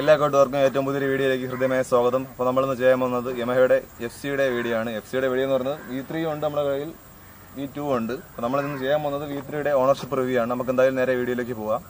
എല്ലാ കൂട്ടുകാർക്കും ഏറ്റവും പുതിയൊരു വീഡിയോയിലേക്ക് ഹൃദയമായ സ്വാഗതം അപ്പോൾ നമ്മളിന്ന് ചെയ്യാൻ പോകുന്നത് യമഹയുടെ എഫ് സിയുടെ വീഡിയോ ആണ് എഫ് സിയുടെ വീഡിയോ എന്ന് പറയുന്നത് വി ത്രീ ഉണ്ട് നമ്മുടെ കയ്യിൽ വി ടു ഉണ്ട് അപ്പോൾ നമ്മളിന്ന് ചെയ്യാൻ പോകുന്നത് വി ത്രീയുടെ ഓണർഷിപ്പ് റിവ്യൂ ആണ് നമുക്ക് എന്തായാലും നേരെ വീഡിയോയിലേക്ക് പോവാം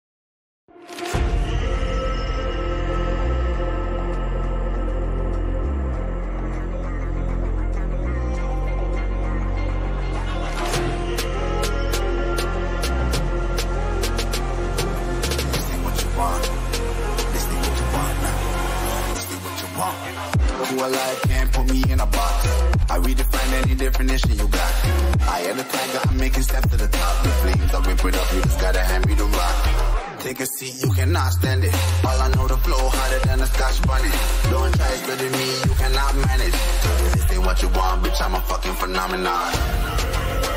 Who alive can't put me in a box. I redefine any definition you got. I am the tiger, I'm making steps to the top. The flames, I rip it up, you just gotta hand me the rock. Take a seat, you cannot stand it. All I know, the flow harder than a scotch bunny. Don't try studying me, you cannot manage. This ain't what you want, bitch, I'm a fucking phenomenon.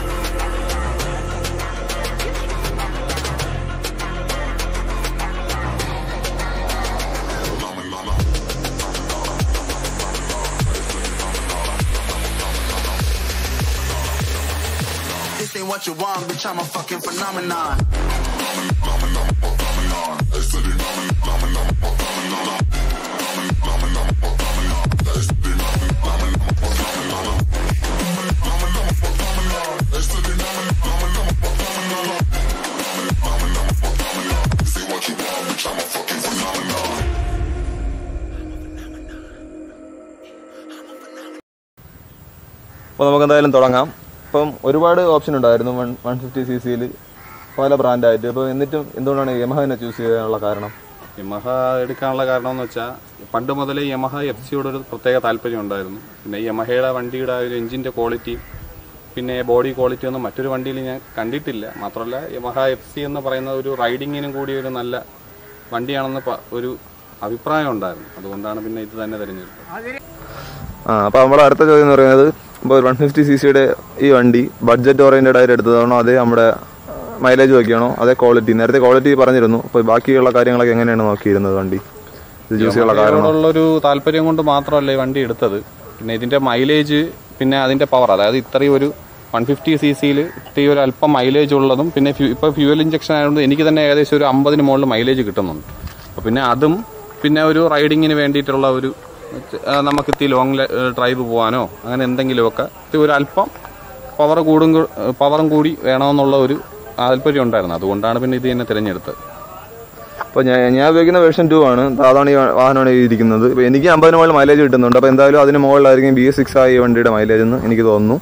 This ain't what you want, bitch, I'm a fucking phenomenon. അപ്പോൾ നമുക്ക് എന്തായാലും തുടങ്ങാം ഇപ്പം ഒരുപാട് option ഉണ്ടായിരുന്നു one one fifty C സിയിൽ പല ബ്രാൻഡായിട്ട് അപ്പോൾ എന്നിട്ടും എന്തുകൊണ്ടാണ് യമഹനെ ചൂസ് ചെയ്യാനുള്ള കാരണം യമഹ എടുക്കാനുള്ള കാരണം എന്ന് വെച്ചാൽ പണ്ട് മുതലേ യമഹ എഫ് സിയോട് ഒരു പ്രത്യേക താല്പര്യം ഉണ്ടായിരുന്നു പിന്നെ യമഹയുടെ വണ്ടിയുടെ ആ ഒരു എഞ്ചിൻ്റെ ക്വാളിറ്റി പിന്നെ ബോഡി ക്വാളിറ്റി ഒന്നും മറ്റൊരു വണ്ടിയിൽ ഞാൻ കണ്ടിട്ടില്ല മാത്രമല്ല യമഹ എഫ് സി എന്ന് പറയുന്ന ഒരു റൈഡിങ്ങിനും കൂടി ഒരു നല്ല വണ്ടിയാണെന്ന് പ- ഒരു അഭിപ്രായം ഉണ്ടായിരുന്നു അതുകൊണ്ടാണ് പിന്നെ ഇത് തന്നെ തിരഞ്ഞെടുത്തത് ആ അപ്പോൾ നമ്മുടെ അടുത്ത ചോദ്യം എന്ന് പറയുന്നത് ഇപ്പോൾ വൺ ഫിഫ്റ്റി സി സിയുടെ ഈ വണ്ടി ബഡ്ജറ്റ് ഓറിയൻറ്റഡ് ആയിട്ട് എടുത്തതാണോ അതേ നമ്മുടെ മൈലേജ് നോക്കിയാണോ അതേ ക്വാളിറ്റി നേരത്തെ ക്വാളിറ്റി പറഞ്ഞിരുന്നു അപ്പോൾ ബാക്കിയുള്ള കാര്യങ്ങളൊക്കെ എങ്ങനെയാണ് നോക്കിയിരുന്നത് വണ്ടി ഇത് ചൂസ് ചെയ്യാനുള്ള കാരണം യമഹയോടുള്ളൊരു താല്പര്യം കൊണ്ട് മാത്രമല്ല ഈ വണ്ടി എടുത്തത് പിന്നെ ഇതിന്റെ മൈലേജ് പിന്നെ അതിന്റെ പവർ അതായത് ഇത്രയും ഒരു വൺ ഫിഫ്റ്റി സി സിയിൽ ഇത്രയും ഒരു അല്പം മൈലേജ് ഉള്ളതും പിന്നെ ഫ്യൂ- ഇപ്പൊ ഫ്യൂവൽ ഇഞ്ചക്ഷൻ ആയതുകൊണ്ട് എനിക്ക് തന്നെ ഏകദേശം ഒരു അമ്പതിന് മുകളിൽ മൈലേജ് കിട്ടുന്നുണ്ട് അപ്പൊ പിന്നെ അതും പിന്നെ ഒരു റൈഡിങ്ങിന് വേണ്ടിയിട്ടുള്ള ഒരു ആ, നമുക്ക് ഇത്തി ലോങ് ഡ്രൈവ് പോകാനോ അങ്ങനെ എന്തെങ്കിലുമൊക്കെ ഇത്തിരി ഒരു അല്പം പവർ കൂടും കൂ- പവറും കൂടി വേണമെന്നുള്ള ഒരു താല്പര്യം ഉണ്ടായിരുന്നു അതുകൊണ്ടാണ് പിന്നെ ഇത് തന്നെ തിരഞ്ഞെടുത്തത് അപ്പോൾ ഞാൻ ഞാൻ ഉപയോഗിക്കുന്ന വേർഷൻ ടു ആണ് അതാണ് ഈ വാഹനമാണ് ഈ ഇരിക്കുന്നത് ഇപ്പോൾ എനിക്ക് അമ്പതിന് മുകളിൽ മൈലേജ് കിട്ടുന്നുണ്ട് അപ്പോൾ എന്തായാലും അതിന് മുകളിലായിരിക്കും ബി എസ് സിക്സ് ആയി ഈ വണ്ടിയുടെ മൈലേജ് എന്ന് എനിക്ക് തോന്നുന്നു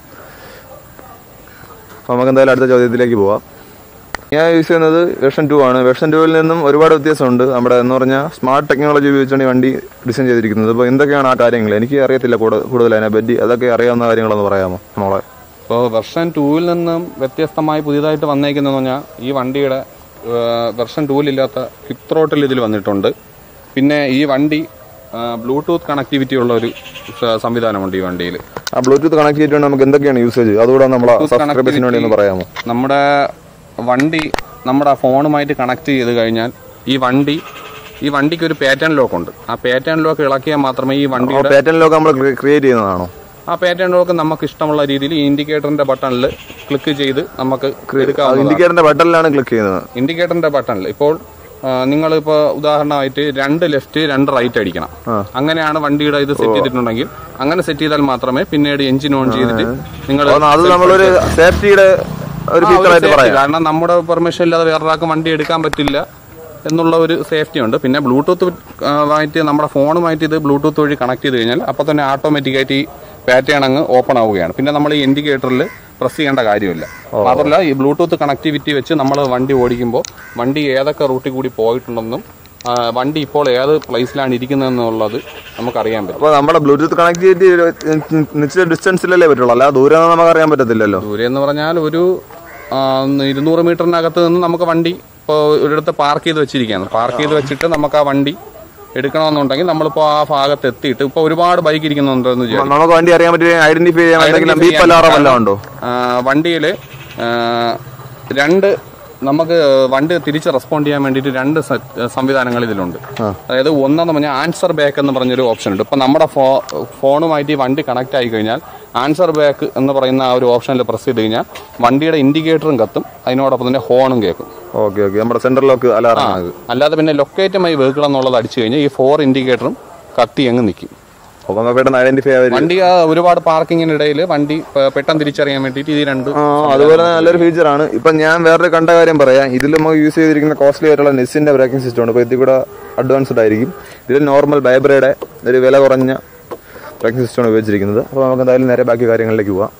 അപ്പോൾ നമുക്ക് എന്തായാലും അടുത്ത ചോദ്യത്തിലേക്ക് പോവാം ഞാൻ യൂസ് ചെയ്യുന്നത് വേർഷൻ ടു ആണ് വേർഷൻ ടുവിൽ നിന്നും ഒരുപാട് വ്യത്യാസമുണ്ട് നമ്മുടെ എന്ന് പറഞ്ഞാൽ സ്മാർട്ട് ടെക്നോളജി ഉപയോഗിച്ചാണ് ഈ വണ്ടി ഡിസൈൻ ചെയ്തിരിക്കുന്നത് അപ്പോൾ എന്തൊക്കെയാണ് ആ കാര്യങ്ങൾ എനിക്ക് അറിയത്തില്ല കൂടുതൽ കൂടുതൽ അതിനെ പറ്റി അതൊക്കെ അറിയാവുന്ന കാര്യങ്ങളൊന്ന് പറയാമോ മോളെ ഇപ്പോൾ വെർഷൻ ടൂവിൽ നിന്നും വ്യത്യസ്തമായി പുതിയതായിട്ട് വന്നേക്കുന്നതെന്ന് പറഞ്ഞാൽ ഈ വണ്ടിയുടെ വെർഷൻ ടൂവിലില്ലാത്ത ക്വിക്ക് ത്രോട്ടിൽ ഇതിൽ വന്നിട്ടുണ്ട് പിന്നെ ഈ വണ്ടി ബ്ലൂടൂത്ത് കണക്ടിവിറ്റി ഉള്ള ഒരു സ- സംവിധാനമുണ്ട് ഈ വണ്ടിയിൽ ആ ബ്ലൂടൂത്ത് കണക്ട് ചെയ്തിട്ടുണ്ട് നമുക്ക് എന്തൊക്കെയാണ് യൂസേജ് അതുകൂടെ നമ്മളെ സബ്സ്ക്രൈബേഴ്സിന് വേണ്ടി ഒന്ന് പറയാമോ നമ്മുടെ വണ്ടി നമ്മുടെ ഫോണുമായിട്ട് കണക്ട് ചെയ്ത് കഴിഞ്ഞാൽ ഈ വണ്ടി ഈ വണ്ടിക്ക് ഒരു പാറ്റേൺ ലോക്ക് ഉണ്ട് ആ പാറ്റേൺ ലോക്ക് ഇളക്കിയാൽ മാത്രമേ ഈ വണ്ടിയുടെ പാറ്റേണിലൊക്കെ നമ്മൾ ക്രിയേറ്റ് ചെയ്യുന്നതാണോ ആ പാറ്റേൺ ലോക്ക് നമുക്ക് ഇഷ്ടമുള്ള രീതിയിൽ ഈ ഇൻഡിക്കേറ്ററിന്റെ ബട്ടണിൽ ക്ലിക്ക് ചെയ്ത് നമുക്ക് എടുക്കാവുന്നതാണ് ഇൻഡിക്കേറ്ററിന്റെ ബട്ടണിലാണ് ക്ലിക്ക് ചെയ്യുന്നത് ഇൻഡിക്കേറ്ററിന്റെ ബട്ടണിൽ ഇപ്പോൾ നിങ്ങൾ ഇപ്പോൾ ഉദാഹരണമായിട്ട് രണ്ട് ലെഫ്റ്റ് രണ്ട് റൈറ്റ് അടിക്കണം അങ്ങനെയാണ് വണ്ടിയുടെ ഇത് സെറ്റ് ചെയ്തിട്ടുണ്ടെങ്കിൽ അങ്ങനെ സെറ്റ് ചെയ്താൽ മാത്രമേ പിന്നീട് എഞ്ചിൻ ഓൺ ചെയ്തിട്ട് നിങ്ങൾ അപ്പോൾ അത് നമ്മളൊരു സേഫ്റ്റിയുടെ ഒരു ഫീച്ചർ ആയിട്ട് പറയാം കാരണം നമ്മുടെ പെർമിഷൻ ഇല്ലാതെ വേറൊരാൾക്ക് വണ്ടി എടുക്കാൻ പറ്റില്ല എന്നുള്ള ഒരു സേഫ്റ്റി ഉണ്ട് പിന്നെ ബ്ലൂടൂത്ത് ആ, ആയിട്ട് നമ്മുടെ ഫോണുമായിട്ട് ഇത് ബ്ലൂടൂത്ത് വഴി കണക്ട് ചെയ്ത് കഴിഞ്ഞാൽ അപ്പോൾ തന്നെ ഓട്ടോമാറ്റിക്കായിട്ട് ഈ പാറ്റേൺ അങ്ങ് ഓപ്പൺ ആവുകയാണ് പിന്നെ നമ്മൾ ഈ ഇൻഡിക്കേറ്ററിൽ പ്രസ് ചെയ്യേണ്ട കാര്യമില്ല മാത്രമല്ല ഈ ബ്ലൂടൂത്ത് കണക്ടിവിറ്റി വെച്ച് നമ്മൾ വണ്ടി ഓടിക്കുമ്പോൾ വണ്ടി ഏതൊക്കെ റൂട്ടിൽ കൂടി പോയിട്ടുണ്ടെന്നും ആ, വണ്ടി ഇപ്പോൾ ഏത് പ്ലേസിലാണ് ഇരിക്കുന്നതെന്നുള്ളത് നമുക്കറിയാൻ പറ്റും അപ്പോൾ നമ്മുടെ ബ്ലൂടൂത്ത് കണക്ട് ചെയ്ത് ഒരു നിശ്ചിത ഡിസ്റ്റൻസിലല്ലേ പറ്റുള്ളൂ അല്ലാതെ ദൂരെ നിന്ന് നമുക്ക് അറിയാൻ പറ്റത്തില്ലല്ലോ ദൂരെ എന്ന് പറഞ്ഞാൽ ഒരു ആ, ഇരുന്നൂറ് മീറ്ററിനകത്ത് നിന്ന് നമുക്ക് വണ്ടി ഇപ്പോൾ ഒരിടത്ത് പാർക്ക് ചെയ്ത് വെച്ചിരിക്കുകയാണ് പാർക്ക് ചെയ്ത് വെച്ചിട്ട് നമുക്ക് ആ വണ്ടി എടുക്കണമെന്നുണ്ടെങ്കിൽ നമ്മളിപ്പോൾ ആ ഭാഗത്ത് എത്തിയിട്ട് ഇപ്പോൾ ഒരുപാട് ബൈക്ക് ഇരിക്കുന്നുണ്ടെന്ന് വിചാരിക്കും നമുക്ക് വണ്ടി അറിയാൻ പറ്റിയ ഐഡന്റിഫൈ ചെയ്യാൻ എന്തെങ്കിലും ബീപ്പ് അലാറം വല്ലതും ഉണ്ടോ വണ്ടിയിൽ രണ്ട് നമുക്ക് വണ്ടി തിരിച്ച് റെസ്പോണ്ട് ചെയ്യാൻ വേണ്ടിയിട്ട് രണ്ട് സ- സംവിധാനങ്ങൾ ഇതിലുണ്ട് അതായത് ഒന്നെന്ന് പറഞ്ഞാൽ ആൻസർ ബാക്ക് എന്ന് പറഞ്ഞൊരു ഓപ്ഷൻ ഉണ്ട് ഇപ്പൊ നമ്മുടെ ഫോ ഫോണുമായിട്ട് ഈ വണ്ടി കണക്ട് ആയി കഴിഞ്ഞാൽ ആൻസർ ബാക്ക് എന്ന് പറയുന്ന ആ ഒരു ഓപ്ഷനിൽ പ്രസ് ചെയ്ത് കഴിഞ്ഞാൽ വണ്ടിയുടെ ഇൻഡിക്കേറ്ററും കത്തും അതിനോടൊപ്പം തന്നെ ഹോണും കേൾക്കും ഓക്കെ ഓക്കെ നമ്മുടെ സെൻട്രൽ ലോക്ക് അലാറം ആണ് ഇത് അല്ലാതെ പിന്നെ ലൊക്കേറ്റ് മൈ വെഹിക്കിൾ എന്നുള്ളത് അടിച്ചു കഴിഞ്ഞാൽ ഈ ഫോർ ഇൻഡിക്കേറ്ററും കത്തി അങ്ങ് നിൽക്കും അപ്പൊ നമുക്ക് പെട്ടെന്ന് ഐഡന്റിഫൈ ആവരും വണ്ടി ആ ഒരുപാട് പാർക്കിങ്ങിനിടയിൽ വണ്ടി പെ- പെട്ടെന്ന് തിരിച്ചറിയാൻ വേണ്ടിയിട്ട് ഇത് രണ്ട് ആ അതുപോലെ തന്നെ നല്ലൊരു ഫീച്ചർ ആണ് ഇപ്പൊ ഞാൻ വേറൊരു കണ്ട കാര്യം പറയാം ഇതിൽ നമുക്ക് യൂസ് ചെയ്തിരിക്കുന്ന കോസ്റ്റ്ലി ആയിട്ടുള്ള നെസ്സിന്റെ ബ്രേക്കിംഗ് സിസ്റ്റം ആണ് ഇപ്പൊ ഇതിൽ കൂടെ അഡ്വാൻസ്ഡ് ആയിരിക്കും ഇതിൽ നോർമൽ ബൈബ്രയുടെ ഒരു വില കുറഞ്ഞ ബ്രേക്കിംഗ് സിസ്റ്റമാണ് ഉപയോഗിച്ചിരിക്കുന്നത് അപ്പോൾ നമുക്ക് എന്തായാലും നേരെ ബാക്കി കാര്യങ്ങളിലേക്ക് പോവാം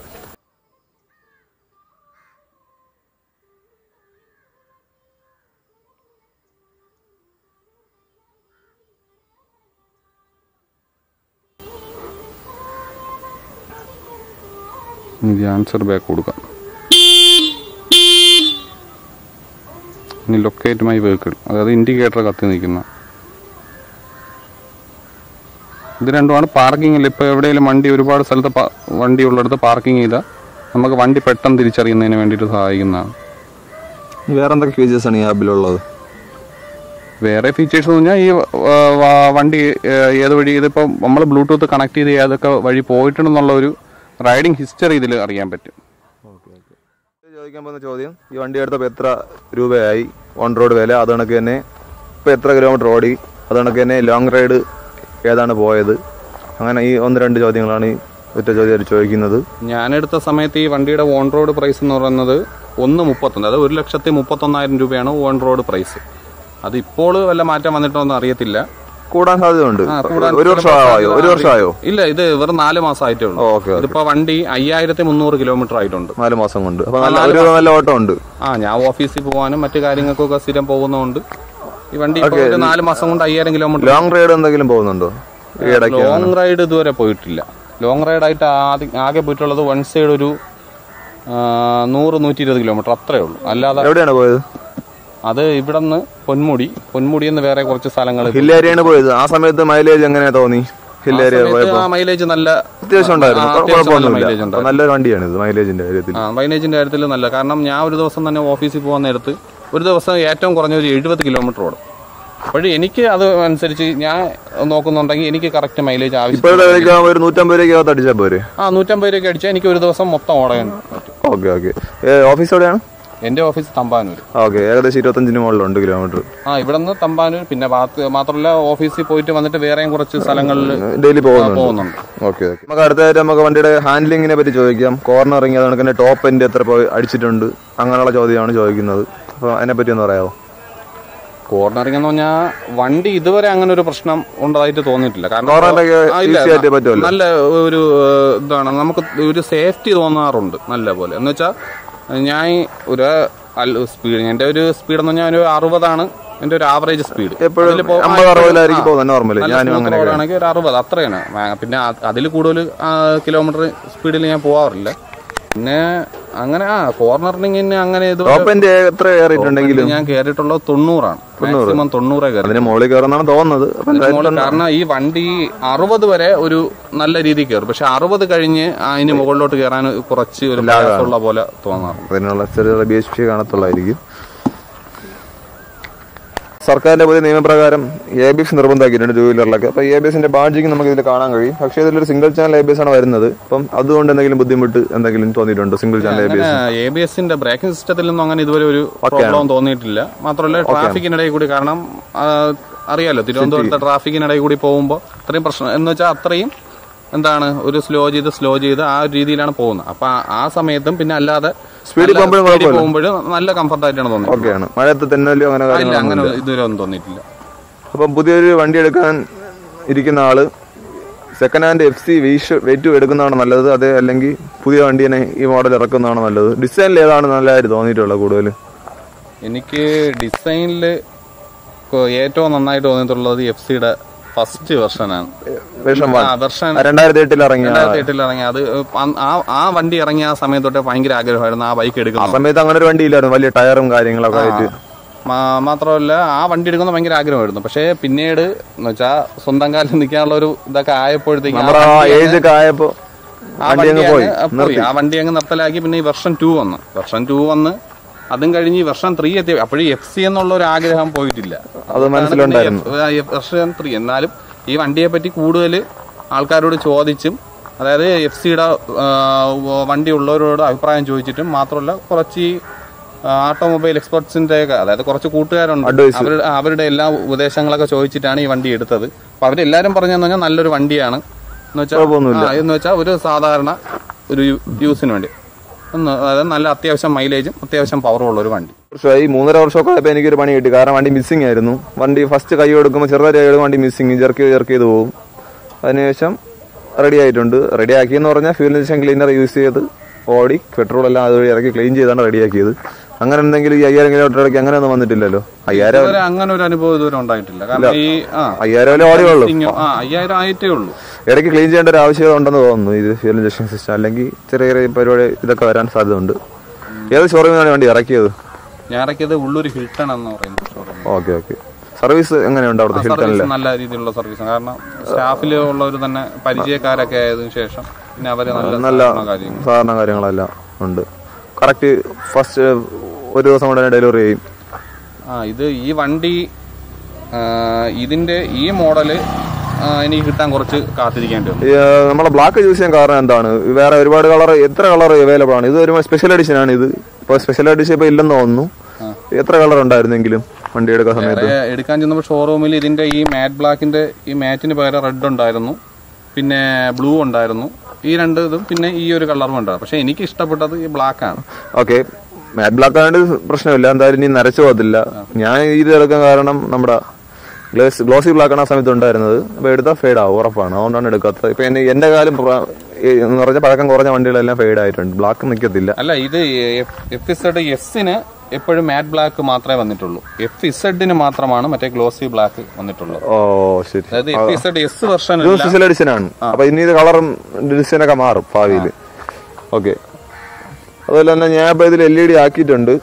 എനിക്ക് ആൻസർ ബാക്ക് കൊടുക്കാം ഇനി ലൊക്കേറ്റ് മൈ വെഹിക്കിൾ അതായത് ഇൻഡിക്കേറ്റർ കത്തി നിൽക്കുന്ന ഇത് രണ്ടുമാണ് പാർക്കിങ്ങിൽ ഇപ്പോൾ എവിടെയെങ്കിലും വണ്ടി ഒരുപാട് സ്ഥലത്ത് പ- വണ്ടി ഉള്ളിടത്ത് പാർക്കിംഗ് ചെയ്താൽ നമുക്ക് വണ്ടി പെട്ടെന്ന് തിരിച്ചറിയുന്നതിന് വേണ്ടിയിട്ട് സഹായിക്കുന്നതാണ് വേറെ എന്തൊക്കെ ഫീച്ചേഴ്സ് ആണ് ഈ ആപ്പിലുള്ളത് വേറെ ഫീച്ചേഴ്സ് എന്ന് പറഞ്ഞാൽ ഈ ആ, വ- വണ്ടി ഏ, ഏത് വഴി ഇതിപ്പോൾ നമ്മൾ ബ്ലൂടൂത്ത് കണക്ട് ചെയ്ത് ഏതൊക്കെ വഴി പോയിട്ടുണ്ടെന്നുള്ള ഒരു റൈഡിങ് ഹിസ്റ്ററി ഇതിൽ അറിയാൻ പറ്റും ചോദിക്കാൻ പോകുന്ന ചോദ്യം ഈ വണ്ടി എടുത്തപ്പോൾ എത്ര രൂപയായി ഓൺ റോഡ് വില അത് കണക്ക് തന്നെ ഇപ്പൊ എത്ര കിലോമീറ്റർ ഓടി അത് കണക്ക് തന്നെ ലോങ് റൈഡ് ഏതാണ് പോയത് അങ്ങനെ ഈ ഒന്ന് രണ്ട് ചോദ്യങ്ങളാണ് ഈ ഒറ്റ ചോദ്യം ചോദിക്കുന്നത് ഞാനെടുത്ത സമയത്ത് ഈ വണ്ടിയുടെ ഓൺ റോഡ് പ്രൈസ് എന്ന് പറയുന്നത് ഒന്ന് മുപ്പത്തൊന്ന് അതായത് ഒരു ലക്ഷത്തി മുപ്പത്തൊന്നായിരം രൂപയാണ് ഓൺ റോഡ് പ്രൈസ് അത് ഇപ്പോൾ വല്ല മാറ്റം വന്നിട്ടോ എന്ന് അറിയത്തില്ല കൂടാൻ സാധ്യതയുണ്ട് ആ, കൂടാൻ ഒരു വർഷം ആയോ ഒരു വർഷം ആയോ ഇല്ല ഇത് വെറും നാല് മാസം ആയിട്ടേ ഉള്ളൂ ഓക്കെ ഓക്കെ ഇതിപ്പോ വണ്ടി അയ്യായിരത്തി മുന്നൂറ് കിലോമീറ്റർ ആയിട്ടുണ്ട് നാല് മാസം കൊണ്ട് അപ്പൊ നല്ല ഒരു നല്ല ഓട്ടം ഉണ്ട് ആ ഞാൻ ഓഫീസിൽ പോകാനും മറ്റു കാര്യങ്ങൾക്കൊക്കെ സ്ഥിരം പോകുന്നതുകൊണ്ട് ഈ വണ്ടി ഇപ്പൊ ഒരു നാല് മാസം കൊണ്ട് അയ്യായിരം കിലോമീറ്റർ ലോങ് റൈഡ് എന്തെങ്കിലും പോകുന്നുണ്ടോ ഈ ഇടയ്ക്ക് ലോങ് റൈഡ് ഇതുവരെ പോയിട്ടില്ല ലോങ് റൈഡ് ആയിട്ട് ആദ്യം ആകെ പോയിട്ടുള്ളത് വൺ സൈഡ് ഒരു ആ, നൂറ് നൂറ്റി ഇരുപത് കിലോമീറ്റർ അത്രേ ഉള്ളൂ അല്ലാതെ എവിടെയാണ് പോയത് അത് ഇവിടെ നിന്ന് പൊന്മുടി പൊന്മുടി എന്ന് വേറെ കുറച്ച് സ്ഥലങ്ങൾ ഹിൽ ഏരിയയാണ് പോയത് ആ സമയത്ത് മൈലേജ് എങ്ങനെ തോന്നി ഹിൽ ഏരിയ പോയപ്പോ മൈലേജ് നല്ല അത്യാവശ്യം ഉണ്ടായിരുന്നു ആ, അത്യാവശ്യം നല്ല കുഴപ്പമൊന്നുമില്ല mileage അപ്പൊ നല്ലൊരു വണ്ടിയാണ് ഇത് മൈലേജിന്റെ കാര്യത്തിൽ ആ മൈലേജിന്റെ കാര്യത്തിൽ നല്ല കാരണം ഞാൻ ഒരു ദിവസം തന്നെ ഓഫീസിൽ പോകാൻ നേരത്ത് ഒരു ദിവസം ഏറ്റവും കുറഞ്ഞ ഒരു എഴുപത് കിലോമീറ്റർ ഓടും അപ്പോഴും എനിക്ക് അത് അനുസരിച്ച് ഞാൻ നോക്കുന്നുണ്ടെങ്കിൽ എനിക്ക് കറക്റ്റ് മൈലേജ് ആവശ്യം ഇപ്പോഴത്തെ വിലയ്ക്ക് ആവുമ്പോ ഒരു നൂറ്റമ്പത് രൂപയ്ക്ക് അടിച്ചാൽ പോരെ ആ നൂറ്റമ്പത് രൂപയ്ക്ക് അടിച്ചാൽ എനിക്ക് ഒരു ദിവസം മൊത്തം ഓടാൻ പറ്റും ഓക്കെ ഓക്കെ ഓഫീസ് എവിടെയാണ് എൻ്റെ ഓഫീസ് തമ്പാനൂർ ഓക്കെ ഏകദേശം ഇരുപത്തഞ്ചിന് മുകളിലുണ്ട് കിലോമീറ്റർ ആ ഇവിടെ നിന്ന് തമ്പാനൂർ പിന്നെ ബാത്ത് മാത്രമല്ല ഓഫീസിൽ പോയിട്ട് വന്നിട്ട് വേറെയും കുറച്ച് സ്ഥലങ്ങളിൽ ഡെയിലി പോകുന്നുണ്ട് പോകുന്നുണ്ട് ഓക്കെ ഓക്കെ നമുക്ക് അടുത്തായിട്ട് നമുക്ക് വണ്ടിയുടെ ഹാൻഡ്ലിങ്ങിനെ പറ്റി ചോദിക്കാം കോർണറിങ് അത് കണക്ക് ടോപ്പ് എൻഡ് എത്ര പോയി അടിച്ചിട്ടുണ്ട് അങ്ങനെയുള്ള ചോദ്യമാണ് ചോദിക്കുന്നത് അപ്പോൾ അതിനെ പറ്റി ഒന്ന് പറയാമോ കോർണറിംഗ് എന്ന് പറഞ്ഞാൽ വണ്ടി ഇതുവരെ അങ്ങനെ ഒരു പ്രശ്നം ഉണ്ടായിട്ട് തോന്നിയിട്ടില്ല കാരണം കോർണറിലൊക്കെ ആ, ഇല്ല. ഈസി ആയിട്ട് പറ്റുമല്ലോ നല്ല ഒരു ഏഹ്, ഇതാണ് നമുക്ക് ഒരു സേഫ്റ്റി തോന്നാറുണ്ട് നല്ല പോലെ എന്ന് വെച്ചാൽ ഞാൻ ഒരു സ്പീഡ് എൻ്റെ ഒരു സ്പീഡ് എന്ന് പറഞ്ഞാൽ ഒരു അറുപതാണ് എൻ്റെ ഒരു ആവറേജ് സ്പീഡ് എപ്പോഴും അമ്പത് അറുപതിലായിരിക്കും പോകുന്നത് നോർമലി ഞാനും അങ്ങനെ ആണെങ്കിൽ ഒരു അറുപത് അത്രയാണ് ആ, പിന്നെ അതിൽ കൂടുതൽ കിലോമീറ്റർ സ്പീഡിൽ ഞാൻ പോവാറില്ല പിന്നെ അങ്ങനെ ആ കോർണറിങ്ങിന് അങ്ങനെ ഇത് ടോപ്പ് എൻഡ് എത്ര കയറിയിട്ടുണ്ടെങ്കിലും ഞാൻ കയറിയിട്ടുള്ളത് തൊണ്ണൂറാണ് മാക്സിമം തൊണ്ണൂറേ കയറി അതിന് മുകളിൽ കയറുന്നാണ് തോന്നുന്നത് അപ്പൊ എന്തായാലും മോള് കാരണം ഈ വണ്ടി അറുപത് വരെ ഒരു നല്ല രീതിയിൽ കയറും പക്ഷെ അറുപത് കഴിഞ്ഞ് അതിന് മുകളിലോട്ട് കയറാൻ കുറച്ച് ഒരു പ്രയാസമുള്ള പോലെ തോന്നാറുണ്ട് അതിനുള്ള ചെറിയ ബി എച്ച് പി കാണത്തുള്ളായിരിക്കും സർക്കാരിന്റെ പുതിയ നിയമപ്രകാരം എ ബി എസ് നിർബന്ധമാക്കിയിട്ടുണ്ട് ടൂ വീലറിലൊക്കെ അപ്പൊ എ ബി എസിന്റെ ബാഡ്ജിങ് നമുക്ക് ഇതിൽ കാണാൻ കഴിയും പക്ഷേ ഇതിലൊരു single channel A B S ആണ് വരുന്നത് അപ്പം അതുകൊണ്ട് എന്തെങ്കിലും ബുദ്ധിമുട്ട് എന്തെങ്കിലും തോന്നിയിട്ടുണ്ടോ single channel A B S A B എസിന്റെ ബ്രേക്കിംഗ് സിസ്റ്റത്തിൽ നിന്നും അങ്ങനെ ഇതുവരെ ഒരു പ്രോബ്ലം തോന്നിയിട്ടില്ല മാത്രമല്ല ട്രാഫിക്കിനിടയിൽ കൂടി കാരണം ആ, അറിയാലോ തിരുവനന്തപുരത്തെ ട്രാഫിക്കിനിടയിൽ കൂടി പോകുമ്പോൾ അത്രയും പ്രശ്നം എന്ന് വെച്ചാൽ അത്രയും എന്താണ് ഒരു സ്ലോ ചെയ്ത് സ്ലോ ചെയ്ത് ആ ഒരു രീതിയിലാണ് പോകുന്നത് അപ്പൊ ആ- ആ സമയത്തും പിന്നെ അല്ലാതെ സ്പീഡിൽ നല്ല പോകുമ്പോഴും സ്പീഡിൽ കുഴപ്പമില്ല പോകുമ്പോഴും നല്ല കംഫർട്ട് ആയിട്ടാണ് തോന്നിയത് ഓക്കെയാണ് മഴയത്ത് തെന്നലോ അങ്ങനെ ഇല്ല കാര്യങ്ങളൊന്നും അങ്ങനെ ഇല്ല. ഇതുവരെ ഒന്നും തോന്നിയിട്ടില്ല അപ്പം പുതിയൊരു വണ്ടി എടുക്കാൻ ഇരിക്കുന്ന ആള് സെക്കൻഡ് ഹാൻഡ് എഫ് സി വീഷ് വെയിറ്റ് എടുക്കുന്നതാണ് നല്ലത് അതെ അല്ലെങ്കിൽ പുതിയ വണ്ടി തന്നെ ഈ മോഡൽ ഇറക്കുന്നതാണ് നല്ലത് ഡിസൈനിൽ ഏതാണ് നല്ലതായിട്ട് തോന്നിയിട്ടുള്ളത് കൂടുതൽ എനിക്ക് ഡിസൈനിൽ ഏറ്റവും നന്നായിട്ട് തോന്നിയിട്ടുള്ളത് എഫ് സിയുടെ ഫസ്റ്റ് വെർഷനാണ് വേഷം ആ വെർഷൻ രണ്ടായിരത്തി എട്ടിൽ ഇറങ്ങിയ രണ്ടായിരത്തി എട്ടിൽ ഇറങ്ങി അത് അന്ന് ആ ആ വണ്ടി ഇറങ്ങിയ ആ സമയത്ത് തൊട്ടേ ഭയങ്കര ആഗ്രഹമായിരുന്നു ആ ബൈക്ക് ആ എടുക്കുന്നത് സമയത്ത് അങ്ങനെ ഒരു വണ്ടി ഇല്ലായിരുന്നു വലിയ ടയറും കാര്യങ്ങളൊക്കെ ആയിട്ട് മാ- മാത്രമല്ല ആ വണ്ടി എടുക്കുന്ന ഭയങ്കര ആഗ്രഹമായിരുന്നു പക്ഷേ പിന്നീട് എന്ന് വെച്ചാൽ സ്വന്തം കാലിൽ നിൽക്കാനുള്ള ഒരു ഇതൊക്കെ ആയപ്പോഴത്തേക്കും നമ്മുടെ ആ ഏജ് ഒക്കെ ആയപ്പോ ആ വണ്ടി വണ്ടി അങ്ങ് പോയി അങ്ങ് പോയി ആ വണ്ടി അങ്ങ് നിർത്തലാക്കി പിന്നെ ഈ വെർഷൻ ടു വന്ന് വെർഷൻ ടു വന്ന് അതും കഴിഞ്ഞ് ഈ വർഷം ത്രീ എത്തി അപ്പോഴും എഫ് സി എന്നുള്ള ഒരു ആഗ്രഹം പോയിട്ടില്ല അത് മനസ്സിലുണ്ടായിരുന്നു. പിന്നെ F- ആ, വർഷം ത്രീ എന്നാലും ഈ വണ്ടിയെ പറ്റി കൂടുതൽ ആൾക്കാരോട് ചോദിച്ചും അതായത് എഫ് സിയുടെ വണ്ടി ഉള്ളവരോട് അഭിപ്രായം ചോദിച്ചിട്ടും മാത്രമല്ല കുറച്ച് ഈ ഓട്ടോമൊബൈൽ എക്സ്പെർട്സിന്റെ ഒക്കെ അതായത് കുറച്ച് കൂട്ടുകാരുണ്ട് Advice. അവരുടെ അവരുടെ എല്ലാ ഉപദേശങ്ങളൊക്കെ ചോദിച്ചിട്ടാണ് ഈ വണ്ടി എടുത്തത് അപ്പൊ അവരെല്ലാരും പറഞ്ഞതെന്ന് പറഞ്ഞാൽ നല്ലൊരു വണ്ടിയാണ് എന്ന് വെച്ചാൽ കുഴപ്പമൊന്നുമില്ല. ആ, എന്ന് വെച്ചാൽ ഒരു സാധാരണ ഒരു യു- യൂസിന് വേണ്ടി ഒന്ന് അതായത് നല്ല അത്യാവശ്യം മൈലേജും അത്യാവശ്യം പവറും ഉള്ള ഒരു വണ്ടി വർഷമായി മൂന്നര വർഷമൊക്കെ ആയപ്പോൾ എനിക്കൊരു പണി കിട്ടി കാരണം വണ്ടി മിസ്സിംഗ് ആയിരുന്നു വണ്ടി ഫസ്റ്റ് കൈ കൊടുക്കുമ്പോൾ ചെറുതായി കൈ കൊടുക്കും വണ്ടി മിസ്സിംഗ് ജെർക്ക് ചെയ്ത് ജെർക്ക് ചെയ്ത് പോകും അതിനുശേഷം റെഡി ആയിട്ടുണ്ട് റെഡി ആക്കിയെന്ന് പറഞ്ഞാൽ ഫ്യൂൽ ഇഞ്ചക്ഷൻ ക്ലീനർ യൂസ് ചെയ്ത് ഓടി പെട്രോൾ എല്ലാം അതുവഴി ഇറക്കി ക്ലീൻ ചെയ്താണ് റെഡിയാക്കിയത് അങ്ങനെ എന്തെങ്കിലും ഈ അയ്യായിരം കിലോമീറ്റർ ഇടയ്ക്ക് അങ്ങനെ ഒന്നും വന്നിട്ടില്ലല്ലോ അയ്യായിരം ഇതുവരെ അങ്ങനെ ഒരു അനുഭവം ഇതുവരെ ഉണ്ടായിട്ടില്ല കാരണം ഈ ആ അയ്യായിരം വരെ ഓടിയുള്ളൂ ഇങ്ങ- ആ അയ്യായിരം ആയിട്ടേ ഉള്ളൂ ഇടയ്ക്ക് ക്ലീൻ ചെയ്യേണ്ട ഒരു ആവശ്യകത ഉണ്ടെന്ന് തോന്നുന്നു ഇത് ഫ്യൂൽ ഇഞ്ചക്ഷൻ സിസ്റ്റം അല്ലെങ്കിൽ ചെറിയ ചെറിയ പരിപാടി ഇതൊക്കെ വരാൻ സാധ്യതയുണ്ട് ഏത് ഷോറൂമിനാണ് വണ്ടി ഇറക്കിയത് ഞാൻ ഇറക്കിയത് ഉള്ളൂർ ഹിൽട്ടൺ എന്ന് പറയുന്ന ഷോറൂം ഓക്കെ ഓക്കെ സർവീസ് എങ്ങനെയുണ്ട് അവിടുത്തെ ഹിൽട്ടണിൽ സർവീസ് നല്ല രീതിയിലുള്ള സർവീസ് കാരണം സ്റ്റാഫിൽ ഉള്ളവർ തന്നെ പരിചയക്കാരൊക്കെ ആയതിനു ശേഷം പിന്നെ അവര് നല്ല നല്ല സഹകരണ കാര്യങ്ങൾ സാധാരണ കാര്യങ്ങളെല്ലാം ഉണ്ട് കറക്റ്റ് ഫസ്റ്റ് ഒരു ദിവസം കൊണ്ട് തന്നെ ഡെലിവറി ചെയ്യും ആ ഇത് ഈ വണ്ടി ആ, ഇതിന്റെ ഈ മോഡല് ആ, എനിക്ക് കിട്ടാൻ കുറച്ച് കാത്തിരിക്കേണ്ടി വന്നു ഈ, ആ, നമ്മളെ ബ്ലാക്ക് ചൂസ് ചെയ്യാൻ കാരണം എന്താണ് വേറെ ഒരുപാട് കളർ എത്ര കളർ അവൈലബിൾ ആണ് ഇത് ഒരു സ്പെഷ്യൽ എഡിഷൻ ആണ് ഇത് ഇപ്പൊ സ്പെഷ്യൽ എഡിഷൻ ഇപ്പൊ ഇല്ലെന്ന് തോന്നുന്നു എത്ര കളർ ഉണ്ടായിരുന്നെങ്കിലും വണ്ടി എടുക്കാൻ സമയത്ത് വേറെ എടുക്കാൻ ചെന്നപ്പോൾ ഷോറൂമിൽ ഇതിന്റെ ഈ മാറ്റ് ബ്ലാക്കിന്റെ ഈ മാറ്റിന് പകരം റെഡ് ഉണ്ടായിരുന്നു പിന്നെ ബ്ലൂ ഉണ്ടായിരുന്നു ഈ രണ്ട് ഇതും പിന്നെ ഈ ഒരു കളറും ഉണ്ടായിരുന്നു പക്ഷെ എനിക്ക് ഇഷ്ടപ്പെട്ടത് ഈ ബ്ലാക്ക് ആണ് ഓക്കെ മാറ്റ് ബ്ലാക്ക് ആയതുകൊണ്ട് പ്രശ്നമില്ല എന്തായാലും ഇനി നരച്ചു പോകത്തില്ല ഞാൻ ഇത് എടുക്കാൻ കാരണം നമ്മുടെ ഗ്ലേസ് ഗ്ലോസി ബ്ലാക്ക് ആണ് ആ സമയത്ത് ഉണ്ടായിരുന്നത് അപ്പൊ എടുത്താൽ ഫെയ്ഡ് ആവും ഉറപ്പാണ് അതുകൊണ്ടാണ് എടുക്കാത്തത് ഇപ്പൊ എന്നെ എന്റെ കാലം പ്ര- ഈ എന്ന് പറഞ്ഞ പഴക്കം കുറഞ്ഞ വണ്ടികളെല്ലാം ഫെയ്ഡ് ആയിട്ടുണ്ട് ബ്ലാക്ക് നിൽക്കത്തില്ല അല്ല ഇത് എഫ് ഇസഡ് എസിന് എപ്പോഴും മാറ്റ് ബ്ലാക്ക് മാത്രമേ വന്നിട്ടുള്ളൂ എഫ് ഇസഡിന് മാത്രമാണ് മറ്റേ ഗ്ലോസി ബ്ലാക്ക് വന്നിട്ടുള്ളത് ഓ ശരി അതായത് എഫ് ഇസഡ് എസ് ഇത് വെർഷനില്ല സ്പെഷ്യൽ എഡിഷൻ ആണ് അപ്പൊ ഇനി ഇത് കളറും ഡിസൈനൊക്കെ മാറും ഭാവിയിൽ ഓക്കെ അതുപോലെ തന്നെ ഞാൻ ഇപ്പൊ ഇതിൽ എൽ ഇ ഡി ആക്കിയിട്ടുണ്ട്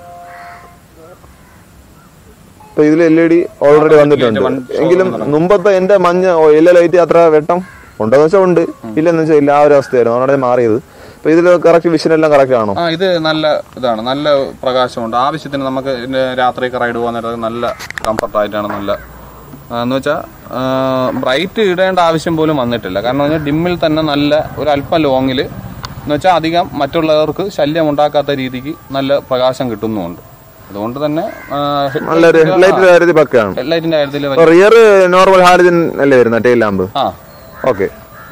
അപ്പൊ ഇതിൽ എൽ ഇ ഡി ഓൾറെഡി വന്നിട്ടുണ്ട് എങ്കിലും മുമ്പത്തെ എന്റെ മഞ്ഞ എല്ല ലൈറ്റ് അത്ര വെട്ടം ഉണ്ടെന്ന് വെച്ചാൽ ഉണ്ട് ഇല്ലെന്ന് വെച്ചാൽ ഇല്ല ആ ഒരു അവസ്ഥയായിരുന്നു അതുകൊണ്ടാണ് ഞാൻ മാറിയത് അപ്പൊ ഇതിൽ കറക്റ്റ് വിഷൻ എല്ലാം കറക്റ്റ് ആണോ ആ ഇത് നല്ല ഇതാണ് നല്ല പ്രകാശമുണ്ട് ആവശ്യത്തിന് നമുക്ക് ഇതിന്റെ രാത്രിയൊക്കെ റൈഡ് പോകാൻ നേരത്ത് നല്ല കംഫർട്ടായിട്ടാണ് നല്ല ആ, എന്ന് വെച്ചാൽ ബ്രൈറ്റ് ഇടേണ്ട ആവശ്യം പോലും വന്നിട്ടില്ല കാരണം പറഞ്ഞാൽ ഡിമ്മിൽ തന്നെ നല്ല ഒരു അല്പം ലോങ്ങിൽ എന്ന് വെച്ചാൽ അധികം മറ്റുള്ളവർക്ക് ശല്യം ഉണ്ടാക്കാത്ത രീതിക്ക് നല്ല പ്രകാശം കിട്ടുന്നുമുണ്ട് അതുകൊണ്ട് തന്നെ നല്ലൊരു ഹെഡ്ലൈറ്റിന്റെ കാര്യത്തിൽ പക്കയാണ് ഹെഡ്ലൈറ്റിന്റെ കാര്യത്തിൽ റിയർ നോർമൽ ഹാരിജൻ അല്ലേ വരുന്നത് ടെയിൽ ലാമ്പ് ആ ഓക്കെ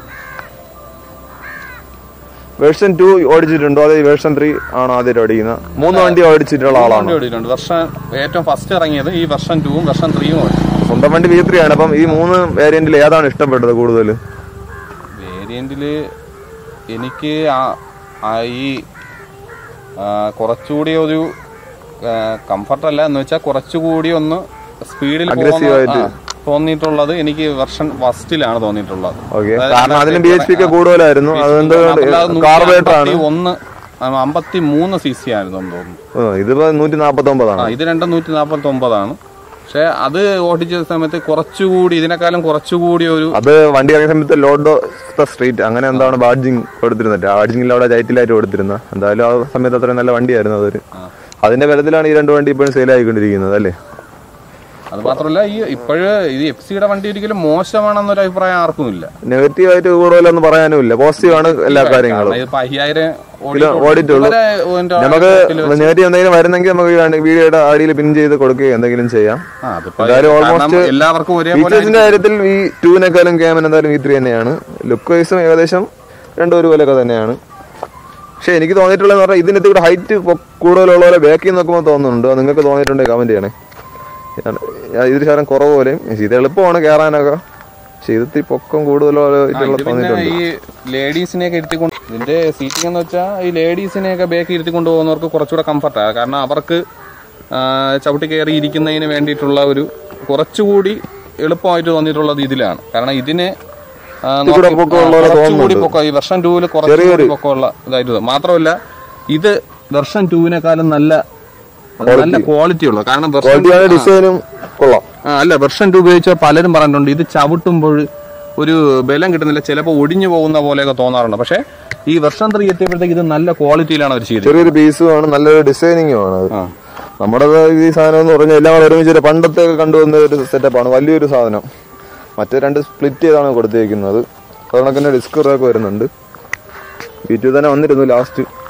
വേർഷൻ ടു ഓടിച്ചിട്ടുണ്ടോ അതേ വേർഷൻ ത്രീ ആണോ ആദ്യം ഓടിക്കുന്നത് മൂന്ന് വണ്ടി ഓടിച്ചിട്ടുള്ള ആളാണ് വണ്ടി ഓടിയിട്ടുണ്ട് വർഷം ഏറ്റവും ഫസ്റ്റ് ഇറങ്ങിയത് ഈ വർഷം ടൂവും വർഷം ത്രീയും ഓടി സ്വന്തം വണ്ടി വി ത്രീ ആണ് അപ്പം ഈ മൂന്ന് വേരിയന്റിൽ ഏതാണ് ഇഷ്ടപ്പെട്ടത് കൂടുതൽ വേരിയന്റില് എനിക്ക് ആ- ആ ഈ ആ, കുറച്ചുകൂടി ഒരു കംഫർട്ട് അല്ല എന്ന് വെച്ചാൽ കുറച്ചുകൂടി ഒന്ന് സ്പീഡിൽ Aggressive ആയിട്ട്. തോന്നിയിട്ടുള്ളത് എനിക്ക് വെർഷൻ ഫസ്റ്റിലാണ് തോന്നിയിട്ടുള്ളത് ഓക്കെ അതായത് കാരണം അതിന് ബി എച്ച് പി ഒക്കെ കൂടുതലായിരുന്നു അതുകൊണ്ട് മാത്രമല്ല അത് കാർബേറ്റർ ആണ് നൂറ്റി ഒന്ന് അമ്പത്തി മൂന്ന് സി സി ആയിരുന്നു എന്ന് തോന്നുന്നു ഓ, ഇതിപ്പോ നൂറ്റി നാപ്പത്തി ആ ഒമ്പതാണ് ഇത് രണ്ടും നൂറ്റി നാൽപ്പത്തി ഒമ്പതാണ് പക്ഷെ അത് ഓടിച്ച സമയത്ത് കുറച്ചുകൂടി ഇതിനേക്കാളും കുറച്ചുകൂടി ഒരു അത് വണ്ടി ഇറങ്ങിയ സമയത്ത് ലോഡ് സ്ട്രീറ്റ് അങ്ങനെ എന്താണ് ബാഡ്ജിങ് കൊടുത്തിരുന്നത് ബാഡ്ജിങ്ങിൽ അവിടെ ടൈറ്റിലായിട്ട് കൊടുത്തിരുന്നത് എന്തായാലും ആ സമയത്ത് അത്രയും നല്ല വണ്ടിയായിരുന്നു അതൊരു അതിന്റെ ബലത്തിലാണ് ഈ രണ്ട് വണ്ടി ഇപ്പോഴും സെയിൽ ആയിക്കൊണ്ടിരിക്കുന്നത് അല്ലേ അത് മാത്രമല്ല ഈ ഇപ്പോഴ് ഇത് എഫ് സിയുടെ വണ്ടി ഒരിക്കലും മോശമാണെന്നൊരു അഭിപ്രായം ആർക്കും ഇല്ല നെഗറ്റീവ് ആയിട്ട് കൂടുതലൊന്നും പറയാനും ഇല്ല പോസിറ്റീവ് ആണ് എല്ലാ കാര്യങ്ങളും കാരണം ഇതിപ്പോ അയ്യായിരം കിലോ ഓടിയിട്ടുള്ളൂ ഇതുവരെ ഇതിന്റെ നമുക്ക് ഇതില് നെഗറ്റീവ് എന്തെങ്കിലും വരുന്നെങ്കിൽ നമുക്ക് ഈ വണ്ടി- വീഡിയോയുടെ അടിയിൽ പിൻ ചെയ്ത് കൊടുക്കുകയോ എന്തെങ്കിലും ചെയ്യാം ആ, അതിപ്പോ എന്തായാലും കാരണം almost എല്ലാവർക്കും ഒരേപോലെ ഫീച്ചേഴ്സിന്റെ കാര്യത്തിൽ ഈ ടൂവിനേക്കാളും ക്യാമൻ എന്തായാലും ഈ ത്രീ തന്നെയാണ് ലുക്ക് വൈസും ഏകദേശം രണ്ടും ഒരുപോലെയൊക്കെ തന്നെയാണ് പക്ഷെ എനിക്ക് തോന്നിയിട്ടുള്ളത് പറഞ്ഞാൽ ഇതിനകത്ത് ഇവിടെ ഹൈറ്റ് കൂടുതലുള്ള പോലെ ബാക്കിൽ നോക്കുമ്പോൾ തോന്നുന്നുണ്ട് അത് നിങ്ങൾക്ക് തോന്നിയിട്ടുണ്ടെങ്കിൽ കമന്റ് ചെയ്യണേ ഞാൻ- ഞാൻ ഇതിന് ശകലം കുറവ് പോലെയും ഇത് എളുപ്പമാണ് കയറാനൊക്കെ പക്ഷെ ഇത് ഇത്തിരി പൊക്കം കൂടുതലുള്ള ഇത് പിന്നെ തോന്നിയിട്ടുണ്ട് ഈ ലേഡീസിനെയൊക്കെ ഇരുത്തിക്കൊണ്ട് ഇതിന്റെ സീറ്റിംഗ് എന്ന് വെച്ചാൽ ഈ ലേഡീസിനെയൊക്കെ ബാക്കി ഇരുത്തിക്കൊണ്ട് പോകുന്നവർക്ക് കുറച്ചുകൂടെ കംഫർട്ടാണ് കാരണം അവർക്ക് ആ, ചവിട്ടി കയറി ഇരിക്കുന്നതിന് വേണ്ടിയിട്ടുള്ള ഒരു കുറച്ചുകൂടി എളുപ്പമായിട്ട് തോന്നിയിട്ടുള്ളത് ഇതിലാണ് കാരണം ഇതിന് ആ, കൂടെ നോക്കി- പൊക്കമുള്ള പോലെ ആ, കുറച്ചുകൂടി തോന്നുന്നുണ്ട്. പൊക്കം ഈ വെർഷൻ ടൂവിൽ കുറച്ചുകൂടി പൊക്കമുള്ള ഇതായിട്ട് തോന്നും. മാത്രമല്ല ഇത് വെർഷൻ ടൂവിനെക്കാളും നല്ല നല്ല ക്വാളിറ്റി ഉള്ളത് കാരണം വെർഷൻ ക്വാളിറ്റിയാണ് ഡിസൈനും കൊള്ളാം ആ, അല്ല വെർഷൻ ടു ഉപയോഗിച്ച പലരും പറഞ്ഞിട്ടുണ്ട് ഇത് ചവിട്ടുമ്പോൾ ഒരു ബലം കിട്ടുന്നില്ല ചിലപ്പോൾ ഒടിഞ്ഞു പോകുന്ന പോലെയൊക്കെ തോന്നാറുണ്ട് പക്ഷേ ഈ വെർഷൻ ത്രീ എത്തിയപ്പോഴത്തേക്ക് ഇത് നല്ല ക്വാളിറ്റിയിലാണ് അവർ ചെയ്തത് ചെറിയൊരു പീസും ആണ് നല്ലൊരു ഡിസൈനിങ്ങും ആണ് അത് ആ നമ്മുടെ ഈ സാധനം എന്ന് പറഞ്ഞാൽ എല്ലാം കൂടെ ഒരുമിച്ച് ഒരു പണ്ടത്തെ കണ്ടുവന്ന ഒരു സെറ്റപ്പാണ് വലിയൊരു സാധനം മറ്റേ രണ്ട് സ്പ്ലിറ്റ് ചെയ്താണ് കൊടുത്തേക്കുന്നത് അതുകൊണ്ടൊക്കെ തന്നെ ഡിസ്ക് ഒക്കെ വരുന്നുണ്ട് ബി ടു തന്നെ വന്നിരുന്നു ലാസ്റ്റ്